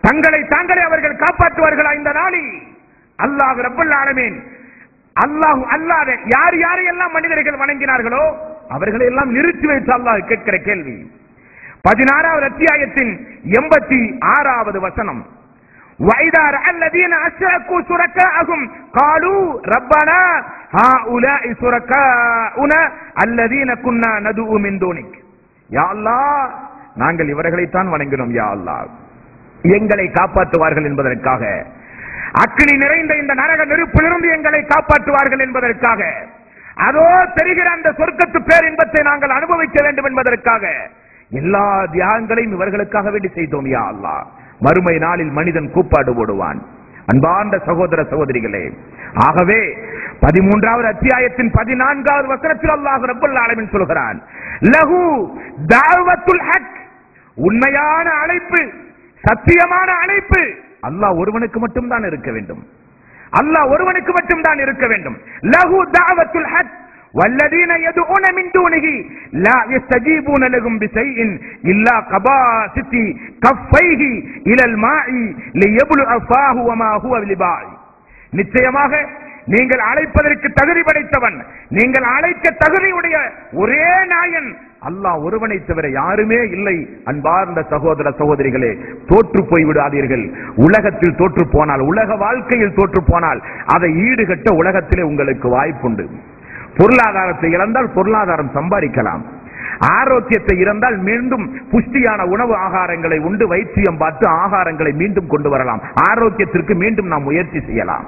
தங்களை தாங்களே அவர்கள் காப்பாற்றுவார்களா இந்த நாளில் அல்லாஹ் ரப்பல் ஆலமீன் அல்லாஹ் அல்லாத யார் யாரையெல்லாம் மனிதர்கள் வணங்கினார்களோ அவர்களை எல்லாம் நிறுத்தி வைத்து அல்லாஹ் கேட்கிற கேள்வி பதினாறாவது அத்தியாயத்தின் எண்பத்தி ஆறாவது வசனம் وَإِذَا رَأَى الَّذِينَ أَشْرَكُوا شُرَكَاءَهُمْ قَالُوا رَبَّنَا هَؤُلَاءِ شُرَكَاؤُنَا الَّذِينَ كُنَّا نَدْعُو مِن دُونِكَ யா அல்லாஹ் நாங்கள் இவர்களைத்தான் வணங்கினோம் யா அல்லாஹ் எங்களை காப்பாற்றுவார்கள் என்பதற்காக அக்கினி நிறைந்த இந்த நரக நெருப்பிலிருந்து எங்களை காப்பாற்றுவார்கள் என்பதற்காக அதோ தெரிகிற அந்த சொர்க்கத்து பேர் இன்பத்தை நாங்கள் அனுபவிக்க வேண்டும் என்பதற்காக எல்லா தியாகங்களையும் இவர்களுக்காக வேண்டி செய்தோம் யா அல்லாஹ் மறுமை நாளில் மனிதன் கூப்பாடு போடுவான் அன்பார்ந்த சகோதர சகோதரிகளே ஆகவே பதிமூன்றாவது அத்தியாயத்தின் பதினான்காவது வசனத்தில் அல்லாஹ் ரப்பல் ஆலமீன் சொல்கிறான் லஹு தாவத்துல் ஹக் உண்மையான அழைப்பு சத்தியமான அழைப்பு அல்லாஹ் ஒருவனுக்கு மட்டும்தான் இருக்க வேண்டும் அல்லாஹ் ஒருவனுக்கு மட்டும்தான் இருக்க வேண்டும் லஹு தாவத்துல் ஹக் والذين يدعون من دونه لا يستجيبون لهم بشيء إلا قباسط كفيه إلى الماء ليبلغ فاه وما هو بلباع நிச்சயமாக நீங்கள் அழைப்பதற்கு தகுதி படைத்தவன் நீங்கள் அழைக்க தகுதியுடைய ஒரே நாயன் அல்லாஹ் ஒருவனை தவிர யாருமே இல்லை அன்பார்ந்த சகோதர சகோதரிகளே தோற்று போய் விடாதீர்கள் உலகத்தில் தோற்று போனால் உலக வாழ்க்கையில் தோற்று போனால் அதை ஈடுகட்ட உலகத்திலே உங்களுக்கு வாய்ப்புண்டு பொருளாதாரத்தை இழந்தால் பொருளாதாரம் சம்பாதிக்கலாம் ஆரோக்கியத்தை இறந்தால் மீண்டும் புஷ்டியான உணவு ஆகாரங்களை உண்டு வைத்தியம் பார்த்து ஆகாரங்களை மீண்டும் கொண்டு வரலாம் ஆரோக்கியத்திற்கு மீண்டும் நாம் முயற்சி செய்யலாம்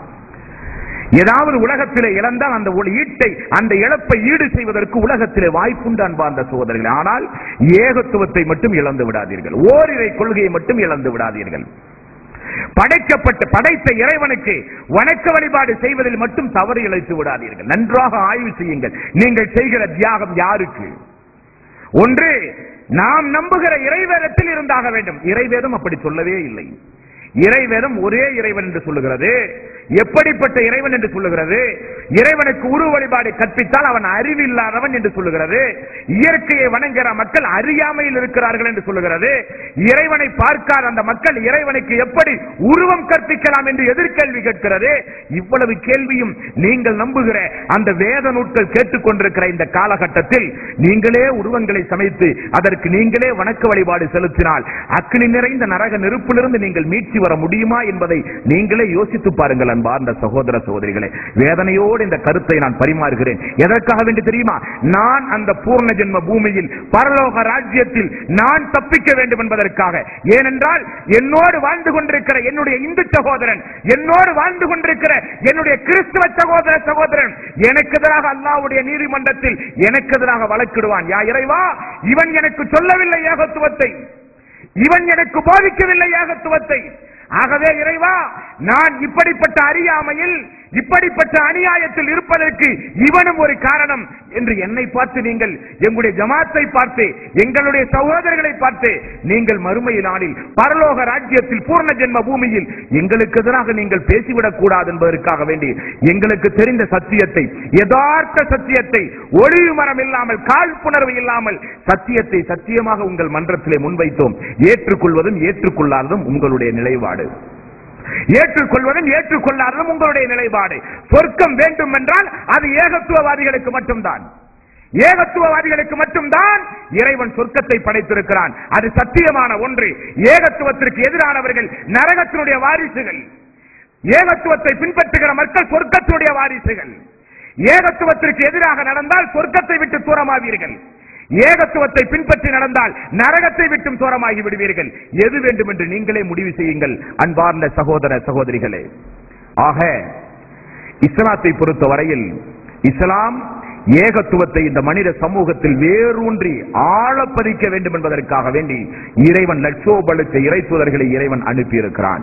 ஏதாவது உலகத்திலே இழந்தால் அந்த ஒளி- ஈட்டை அந்த இழப்பை ஈடு செய்வதற்கு உலகத்திலே வாய்ப்புண்டு அன்பார்ந்த சகோதரர்கள் ஆனால் ஏகத்துவத்தை மட்டும் இழந்து விடாதீர்கள் ஓரிரை கொள்கையை மட்டும் இழந்து விடாதீர்கள் படைக்கப்பட்ட படைத்த இறைவனுக்கு வணக்க வழிபாடு செய்வதில் மட்டும் தவறு இழைத்து விடாதீர்கள் நன்றாக ஆய்வு செய்யுங்கள் நீங்கள் செய்கிற தியாகம் யாருக்கு ஒன்று நாம் நம்புகிற இறைவேதத்தில் இருந்தாக வேண்டும் இறைவேதம் அப்படி சொல்லவே இல்லை இறைவேதம் ஒரே இறைவன் என்று சொல்லுகிறது எப்படிப்பட்ட இறைவன் என்று சொல்லுகிறது இறைவனுக்கு உருவ வழிபாடு கற்பித்தால் அவன் அறிவில்லாதவன் என்று சொல்லுகிறது இயற்கையை வணங்குகிற மக்கள் அறியாமையில் இருக்கிறார்கள் என்று சொல்லுகிறது இறைவனை பார்க்காத அந்த மக்கள் இறைவனுக்கு எப்படி உருவம் கற்பிக்கலாம் என்று எதிர்கேள்வி கேட்கிறது இவ்வளவு கேள்வியும் நீங்கள் நம்புகிற அந்த வேத நூட்கள் கேட்டுக்கொண்டிருக்கிற இந்த காலகட்டத்தில் நீங்களே உருவங்களை சமைத்து அதற்கு நீங்களே வணக்க வழிபாடு செலுத்தினால் அக்னி நிறைந்த நரக நெருப்பிலிருந்து நீங்கள் மீட்சி வர முடியுமா என்பதை நீங்களே யோசித்து பாருங்கள் அன்பார்ந்த சகோதர சகோதரிகளே வேதனையோடு இந்த கருத்தை நான் பரிமாறுகிறேன் எதற்காக வேண்டி தெரியுமா நான் அந்த பூர்ண ஜென்ம பூமியில் பரலோக ராஜ்யத்தில் நான் தப்பிக்க வேண்டும் என்பதற்காக ஏனென்றால் என்னோடு வாழ்ந்து கொண்டிருக்கிற என்னுடைய இந்து சகோதரன் என்னோடு வாழ்ந்து கொண்டிருக்கிற என்னுடைய கிறிஸ்துவ சகோதர சகோதரன் எனக்கு எதிராக அல்லாவுடைய நீதிமன்றத்தில் எனக்கு எதிராக வழக்கிடுவான் யா இறைவா இவன் எனக்கு சொல்லவில்லை ஏகத்துவத்தை இவன் எனக்கு போதிக்கவில்லை ஏகத்துவத்தை ஆகவே இறைவா நான் இப்படிப்பட்ட அறியாமையில் இப்படிப்பட்ட அநியாயத்தில் இருப்பதற்கு இவனும் ஒரு காரணம் என்று என்னை பார்த்து நீங்கள் எங்களுடைய ஜமாத்தை பார்த்து எங்களுடைய சகோதரர்களை பார்த்து நீங்கள் மறுமை நாளில் பரலோக ராஜ்யத்தில் பூர்ண ஜென்ம பூமியில் எங்களுக்கு எதிராக நீங்கள் பேசிவிடக் கூடாது என்பதற்காக வேண்டி எங்களுக்கு தெரிந்த சத்தியத்தை யதார்த்த சத்தியத்தை ஒளிவு மரம் இல்லாமல் காழ்ப்புணர்வு இல்லாமல் சத்தியத்தை சத்தியமாக உங்கள் மன்றத்திலே முன்வைத்தோம் ஏற்றுக்கொள்வதும் ஏற்றுக்கொள்ளாததும் உங்களுடைய நிலைப்பாடு ஏற்றுக்கொள்வதும் ஏற்றுக்கொள்ளாததும் உங்களுடைய நிலைப்பாடு சொர்க்கம் வேண்டும் என்றால் அது ஏகத்துவவாதிகளுக்கு மட்டும்தான் ஏகத்துவவாதிகளுக்கு மட்டும்தான் இறைவன் சொர்க்கத்தை படைத்திருக்கிறான் அது சத்தியமான ஒன்று ஏகத்துவத்திற்கு எதிரானவர்கள் நரகத்தினுடைய வாரிசுகள் ஏகத்துவத்தை பின்பற்றுகிற மக்கள் சொர்க்கத்தினுடைய வாரிசுகள் ஏகத்துவத்திற்கு எதிராக நடந்தால் சொர்க்கத்தை விட்டு தூரமாவீர்கள் ஏகத்துவத்தை பின்பற்றி நடந்தால் நரகத்தை விட்டும் தூரமாகி விடுவீர்கள் எது வேண்டும் என்று நீங்களே முடிவு செய்யுங்கள் அன்பார்ந்த சகோதர சகோதரிகளே ஆக இஸ்லாத்தை பொறுத்த வரையில் இஸ்லாம் ஏகத்துவத்தை இந்த மனித சமூகத்தில் வேரூன்றி ஆழ பதிக்க வேண்டும் என்பதற்காக வேண்டி இறைவன் லட்சோபலுக்கு இறை தூதர்களை இறைவன் அனுப்பியிருக்கிறான்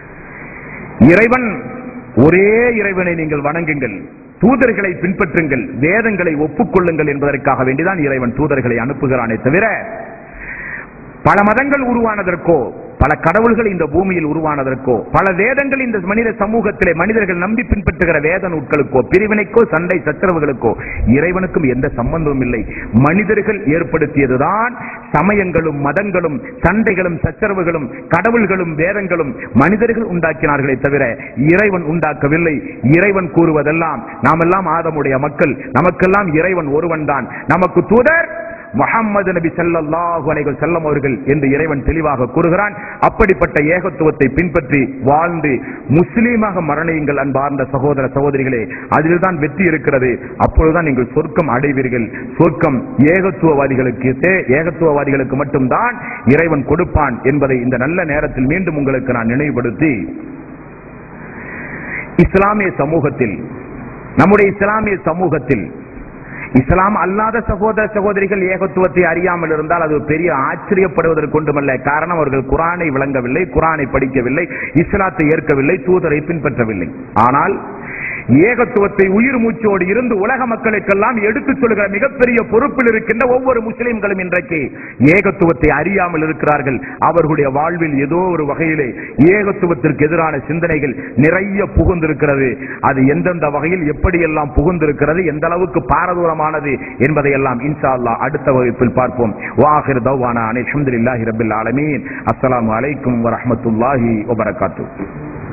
இறைவன் ஒரே இறைவனை நீங்கள் வணங்குங்கள் தூதர்களை பின்பற்றுங்கள் வேதங்களை ஒப்புக்கொள்ளுங்கள் என்பதற்காக வேண்டிதான் இறைவன் தூதர்களை அனுப்புகிறானே தவிர பல மதங்கள் உருவானதற்கோ பல கடவுள்கள் இந்த பூமியில் உருவானதற்கோ பல வேதங்கள் இந்த மனித சமூகத்திலே மனிதர்கள் நம்பி பின்பற்றுகிற வேத நூட்களுக்கோ பிரிவினைக்கோ சண்டை சச்சரவுகளுக்கோ இறைவனுக்கும் எந்த சம்பந்தமும் இல்லை மனிதர்கள் ஏற்படுத்தியதுதான் சமயங்களும் மதங்களும் சண்டைகளும் சச்சரவுகளும் கடவுள்களும் வேதங்களும் மனிதர்கள் உண்டாக்கினார்களே தவிர இறைவன் உண்டாக்கவில்லை இறைவன் கூறுவதெல்லாம் நாமெல்லாம் ஆதமுடைய மக்கள் நமக்கெல்லாம் இறைவன் ஒருவன் தான் நமக்கு தூதர் முகம்மது நபி ஸல்லல்லாஹு அலைஹி வஸல்லம் அவர்கள் என்று இறைவன் தெளிவாக கூறுகிறான் அப்படிப்பட்ட ஏகத்துவத்தை பின்பற்றி வாழ்ந்து முஸ்லீமாக மரணியுங்கள் அன்பார்ந்த சகோதர சகோதரிகளே அதில்தான் வெற்றி இருக்கிறது அப்பொழுதுதான் நீங்கள் சொர்க்கம் அடைவீர்கள் சொர்க்கம் ஏகத்துவவாதிகளுக்கு தே- ஏகத்துவவாதிகளுக்கு மட்டும்தான் இறைவன் கொடுப்பான் என்பதை இந்த நல்ல நேரத்தில் மீண்டும் உங்களுக்கு நான் நினைவுபடுத்தி இஸ்லாமிய சமூகத்தில் நம்முடைய இஸ்லாமிய சமூகத்தில் இஸ்லாம் அல்லாத சகோதர சகோதரிகள் ஏகத்துவத்தை அறியாமல் இருந்தால் அது பெரிய ஆச்சரியப்படுவதற்கு ஒன்றுமல்ல காரணம் அவர்கள் குரானை விளங்கவில்லை குரானை படிக்கவில்லை இஸ்லாத்தை ஏற்கவில்லை தூதரை பின்பற்றவில்லை ஆனால் ஏகத்துவத்தை உயிர் மூச்சோடு இருந்து உலக மக்களுக்கெல்லாம் எடுத்துச் சொல்கிற மிகப்பெரிய பொறுப்பில் இருக்கின்ற ஒவ்வொரு முஸ்லிம்களும் இன்றைக்கு ஏகத்துவத்தை அறியாமல் இருக்கிறார்கள் அவர்களுடைய வாழ்வில் ஏதோ ஒரு வகையிலே ஏகத்துவத்திற்கு எதிரான சிந்தனைகள் நிறைய புகுந்திருக்கிறது அது எந்தெந்த வகையில் எப்படியெல்லாம் புகுந்திருக்கிறது எந்த அளவுக்கு பாரதூரமானது என்பதையெல்லாம் இன்ஷா அல்லாஹ் அடுத்த வகுப்பில் பார்ப்போம் வாஹிர் தௌவானா அல்ஹம்துலில்லாஹி ரப்பில் ஆலமீன் அஸ்ஸலாமு அலைக்கும் வரஹ்மத்துல்லாஹி வபரகாத்துஹு